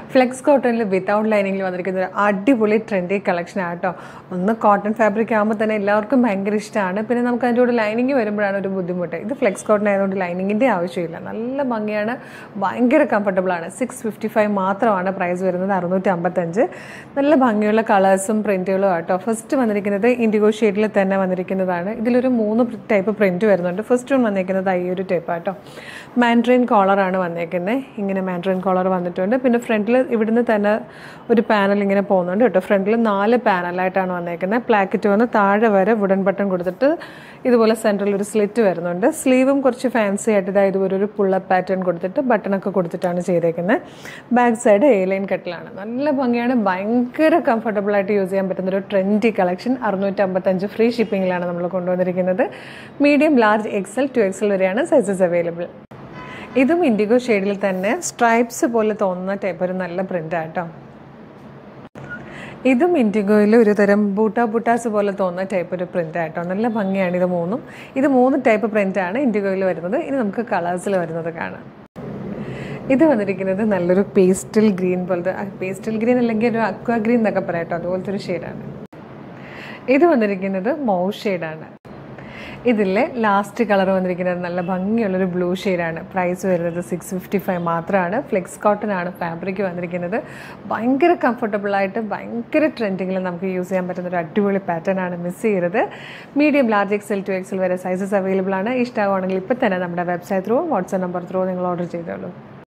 flex കോട്ടണിൽ without ലൈനിങ്ങിൽ വന്നിരിക്കുന്ന ഒരു അടിപൊളി ട്രെൻഡി കളക്ഷൻ ആട്ടോ ഒന്ന് കോട്ടൺ ഫാബ്രിക് ആകുമ്പോൾ തന്നെ എല്ലാവർക്കും ഭയങ്കര ഇഷ്ടമാണ് പിന്നെ നമുക്ക് അതിൻ്റെ കൂടെ ലൈനിങ് വരുമ്പോഴാണ് ഒരു ബുദ്ധിമുട്ട് ഇത് ഫ്ലെക്സ് കോട്ടൺ ആയതുകൊണ്ട് ലൈനിങ്ങിൻ്റെ ആവശ്യമില്ല നല്ല ഭംഗിയാണ് ഭയങ്കര കംഫർട്ടബിൾ ആണ് സിക്സ് ഫിഫ്റ്റി ഫൈവ് മാത്രമാണ് പ്രൈസ് വരുന്നത് അറുന്നൂറ്റി അമ്പത്തഞ്ച് നല്ല ഭംഗിയുള്ള കളേഴ്സും പ്രിൻറ്റുകളും ആട്ടോ ഫസ്റ്റ് വന്നിരിക്കുന്നത് ഇൻഡിഗോ ഷെയ്ഡിൽ തന്നെ വന്നിരിക്കുന്നതാണ് ഇതിലൊരു മൂന്ന് ടൈപ്പ് പ്രിൻറ്റ് വരുന്നുണ്ട് ഫസ്റ്റ് വൺ വന്നിരിക്കുന്നത് ഈ ഒരു ടൈപ്പ് ആട്ടോ മാൻഡ്രിൻ കോളറാണ് വന്നേക്കുന്നത് ഇങ്ങനെ മാൻഡ്രിൻ കോളർ വന്നിട്ടുണ്ട് പിന്നെ ഫ്രണ്ടിൽ ഇവിടുന്ന് തന്നെ ഒരു പാനൽ ഇങ്ങനെ പോകുന്നുണ്ട് കേട്ടോ ഫ്രണ്ടിൽ നാല് പാനലായിട്ടാണ് വന്നേക്കുന്നത് പ്ലാക്കറ്റ് വന്ന് താഴെ വരെ വുഡൻ ബട്ടൺ കൊടുത്തിട്ട് ഇതുപോലെ സെൻറ്ററിൽ ഒരു സ്ലിറ്റ് വരുന്നുണ്ട് സ്ലീവും കുറച്ച് ഫാൻസി ആയിട്ട് ഇതാ ഇതുപോലെ ഒരു പുള്ളപ്പ് പാറ്റേൺ കൊടുത്തിട്ട് ബട്ടണൊക്കെ കൊടുത്തിട്ടാണ് ചെയ്തേക്കുന്നത് ബാക്ക് സൈഡ് എ ലൈൻ കട്ടിലാണ് നല്ല ഭംഗിയാണ് ഭയങ്കര കംഫർട്ടബിൾ ആയിട്ട് യൂസ് ചെയ്യാൻ പറ്റുന്ന ഒരു ട്രെൻഡി കളക്ഷൻ അറുന്നൂറ്റമ്പത്തഞ്ച് ഫ്രീ ഷിപ്പിങ്ങിലാണ് നമ്മൾ കൊണ്ടുവന്നിരിക്കുന്നത് medium large XL two XL വരെയാണ് സൈസസ് അവൈലബിൾ ഇതും ഇൻഡിഗോ ഷെയ്ഡിൽ തന്നെ സ്ട്രൈപ്സ് പോലെ തോന്നുന്ന ടൈപ്പ് ഒരു നല്ല പ്രിൻ്റ് ആട്ടോ ഇതും ഇൻഡിഗോയിൽ ഒരു തരം ബൂട്ട ബൂട്ടാസ് പോലെ തോന്നുന്ന ടൈപ്പ് ഒരു പ്രിൻ്റ് ആട്ടോ നല്ല ഭംഗിയാണ് ഇത് മൂന്നും ഇത് മൂന്ന് ടൈപ്പ് പ്രിൻ്റാണ് ഇൻഡിഗോയിൽ വരുന്നത് ഇനി നമുക്ക് കളേഴ്സിൽ വരുന്നത് കാണാം ഇത് വന്നിരിക്കുന്നത് നല്ലൊരു പേസ്റ്റൽ ഗ്രീൻ പോലത്തെ പേസ്റ്റൽ ഗ്രീൻ അല്ലെങ്കിൽ ഒരു അക്വ ഗ്രീൻ എന്നൊക്കെ പറയാം കേട്ടോ അതുപോലത്തെ ഒരു ഷെയ്ഡാണ് ഇത് വന്നിരിക്കുന്നത് മൗ ഷെയ്ഡാണ് ഇതിലെ ലാസ്റ്റ് കളർ വന്നിരിക്കുന്നത് നല്ല ഭംഗിയുള്ളൊരു ബ്ലൂ ഷെയ്ഡാണ് പ്രൈസ് വരുന്നത് സിക്സ് ഫിഫ്റ്റി ഫൈവ് മാത്രമാണ് ഫ്ലെക്സ് കോട്ടൺ ആണ് ഫാബ്രിക് വന്നിരിക്കുന്നത് ഭയങ്കര കംഫർട്ടബിൾ ആയിട്ട് ഭയങ്കര ട്രെൻഡിങ്ങിൽ നമുക്ക് യൂസ് ചെയ്യാൻ പറ്റുന്ന ഒരു അടിപൊളി പാറ്റേൺ ആണ് മിസ് ചെയ്യരുത് medium large XL two XL വരെ സൈസസ് അവൈലബിൾ ആണ് ഇഷ്ടമാവുകയാണെങ്കിൽ ഇപ്പോൾ തന്നെ നമ്മുടെ website through WhatsApp number through നിങ്ങൾ ഓർഡർ ചെയ്തോളൂ